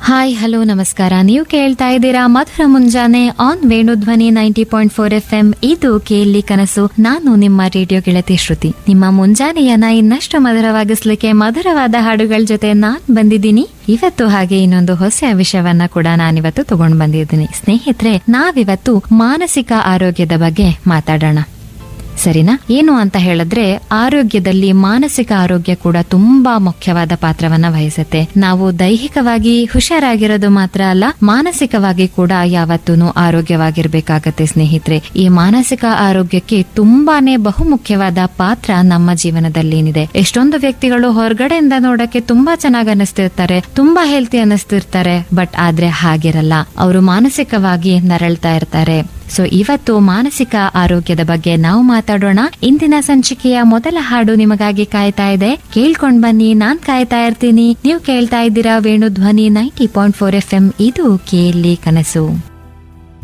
hi hello ನಮಸ್ಕಾರ ನೀವು ಕೇಳ್ತಾ ಇದ್ದೀರಾ ಮಧುರ ಮುಂಜಾನೆ on Venudhwani ninety point four F M ಇದು ಕೇಳಿ ಕನಸು ನಾನು ನಿಮ್ಮ ರೇಡಿಯೋ ಗೆಳತಿ ಶ್ರುತಿ ನಿಮ್ಮ ಮುಂಜಾನೆಯನ್ನ ಇನ್ನಷ್ಟು ಮಧುರವಾಗಿಸ್ಲಿಕ್ಕೆ ಮಧುರವಾದ ಹಾಡುಗಳ ಜೊತೆ ನಾನ್ ಬಂದಿದ್ದೀನಿ ಇವತ್ತು ಹಾಗೆ ಇನ್ನೊಂದು ಹೊಸ ವಿಷಯವನ್ನ ಕೂಡ ನಾನಿವತ್ತು ತಗೊಂಡ್ ಬಂದಿದ್ದೀನಿ ಸ್ನೇಹಿತರೆ ನಾವಿವತ್ತು ಮಾನಸಿಕ ಆರೋಗ್ಯದ ಬಗ್ಗೆ ಮಾತಾಡೋಣ ಸರಿನಾ ಏನು ಅಂತ ಹೇಳಿದ್ರೆ ಆರೋಗ್ಯದಲ್ಲಿ ಮಾನಸಿಕ ಆರೋಗ್ಯ ಕೂಡ ತುಂಬಾ ಮುಖ್ಯವಾದ ಪಾತ್ರವನ್ನ ವಹಿಸುತ್ತೆ ನಾವು ದೈಹಿಕವಾಗಿ ಹುಷಾರಾಗಿರೋದು ಮಾತ್ರ ಅಲ್ಲ ಮಾನಸಿಕವಾಗಿ ಕೂಡ ಯಾವತ್ತೂ ಆರೋಗ್ಯವಾಗಿರ್ಬೇಕಾಗತ್ತೆ ಸ್ನೇಹಿತರೆ ಈ ಮಾನಸಿಕ ಆರೋಗ್ಯಕ್ಕೆ ತುಂಬಾನೇ ಬಹುಮುಖ್ಯವಾದ ಪಾತ್ರ ನಮ್ಮ ಜೀವನದಲ್ಲಿ ಏನಿದೆ ಎಷ್ಟೊಂದು ವ್ಯಕ್ತಿಗಳು ಹೊರಗಡೆಯಿಂದ ನೋಡಕ್ಕೆ ತುಂಬಾ ಚೆನ್ನಾಗಿ ಅನಿಸ್ತಿರ್ತಾರೆ ತುಂಬಾ ಹೆಲ್ತಿ ಅನಿಸ್ತಿರ್ತಾರೆ ಬಟ್ ಆದ್ರೆ ಹಾಗಿರಲ್ಲ ಅವರು ಮಾನಸಿಕವಾಗಿ ನರಳ್ತಾ ಇರ್ತಾರೆ ಸೊ ಇವತ್ತು ಮಾನಸಿಕ ಆರೋಗ್ಯದ ಬಗ್ಗೆ ನಾವು ಮಾತಾಡೋಣ ಇಂದಿನ ಸಂಚಿಕೆಯ ಮೊದಲ ಹಾಡು ನಿಮಗಾಗಿ ಕಾಯ್ತಾ ಇದೆ ಕೇಳ್ಕೊಂಡ್ ಬನ್ನಿ ನಾನ್ ಕಾಯ್ತಾ ಇರ್ತೀನಿ ನೀವು ಕೇಳ್ತಾ ಇದ್ದೀರಾ Venu Dhwani ninety point four F M ಇದು ಕೇಳಿ ಕನಸು